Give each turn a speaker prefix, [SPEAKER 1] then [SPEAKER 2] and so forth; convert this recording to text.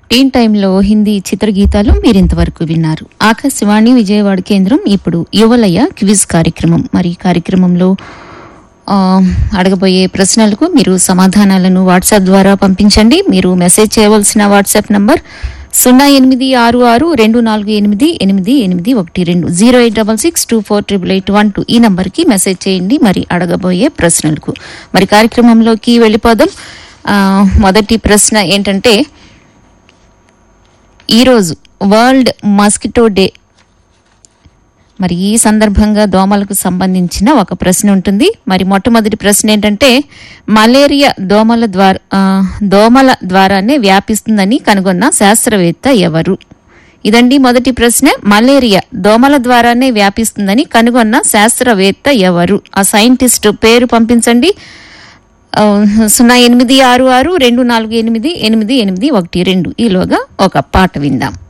[SPEAKER 1] టీన్ టైంలో హిందీ చిత్రగీతాలు మీరింతవరకు విన్నారు ఆకాశవాణి విజయవాడ కేంద్రం ఇప్పుడు యువలయ క్విజ్ కార్యక్రమం మరి ఈ కార్యక్రమంలో ఆ, అడగబోయే ప్రశ్నలకు మీరు సమాధానాలను వాట్సాప్ ద్వారా పంపించండి మీరు మెసేజ్ చేయవలసిన వాట్సాప్ నంబర్ సున్నా ఎనిమిది ఆరు ఆరు రెండు నాలుగు ఎనిమిది ఎనిమిది ఎనిమిది ఒకటి రెండు zero eight double six two four triple eight one two ఈ నంబర్కి మెసేజ్ చేయండి మరి అడగబోయే ప్రశ్నలకు మరి కార్యక్రమంలోకి వెళ్ళిపోదాం ఆ, మొదటి ప్రశ్న ఏంటంటే ఈరోజు వరల్డ్ మస్కిటో డే మరి ఈ సందర్భంగా దోమలకు సంబంధించిన ఒక ప్రశ్న ఉంటుంది మరి మొట్టమొదటి ప్రశ్న ఏంటంటే మలేరియా దోమల ద్వారా ఆ, దోమల ద్వారానే వ్యాపిస్తుందని కనుగొన్న శాస్త్రవేత్త ఎవరు ఇదండి మొదటి ప్రశ్న మలేరియా దోమల ద్వారానే వ్యాపిస్తుందని కనుగొన్న శాస్త్రవేత్త ఎవరు ఆ సైంటిస్ట్ పేరు పంపించండి ఆ, సున్నా ఎనిమిది ఆరు ఆరు రెండు నాలుగు ఎనిమిది ఎనిమిది ఎనిమిది ఒకటి రెండు ఈలోగా ఒక పాట విందాం